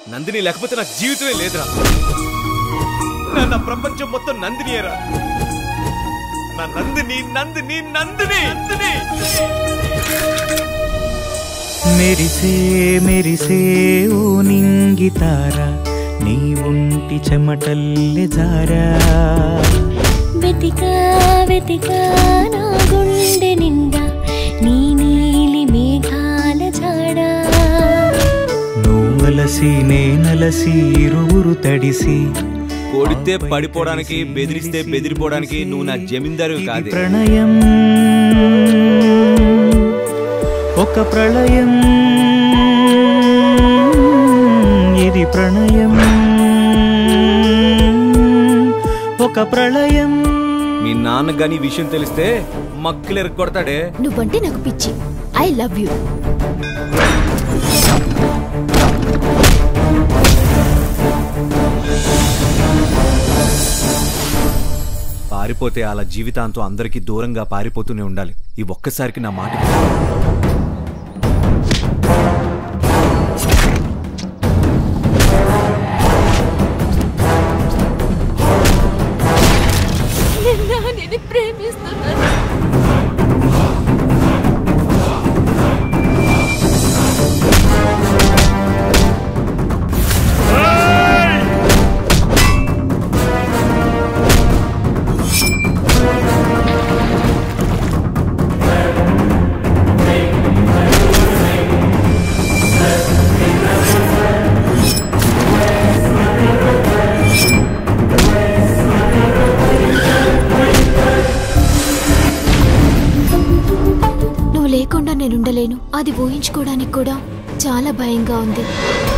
నందిని లేకపోతే నాకు జీవితమే లేదురా నా నా ప్రపంచం మొత్తం నందినియేరా నా నందిని నందిని నందిని నందిని మెరిసే మెరిసే ఓ నింగితార నీ ఒంటి చెమటల్లె జారా వెతికా వెతికా నా గుండె నిండా నీ నీలి మేఘాల జాడా నువ్వు అలసి నేనలసి ఇరువురు తడిసి కొడితే పడిపోవడానికి బెదిరిస్తే బెదిరిపోవడానికి నువ్వు నా జమీందారు ఇది కాదే ప్రణయం ఒక ప్రళయం ఇది ప్రణయం ఒక ప్రళయం మీ నాన్న గాని ఈ విషయం తెలిస్తే మక్కలు ఎరగొడతాడే నువ్వంటే నాకు పిచ్చి ఐ లవ్ యూ పారిపోతే అలా జీవితాంతం అందరికీ దూరంగా పారిపోతూనే ఉండాలి ఈ ఒక్కసారికి నా మాట విను. నేను ప్రేమిస్తున్నాను నువ్వు లేకుండా నేను ఉండలేను అది ఊహించుకోవడానికి కూడా చాలా భయంగా ఉంది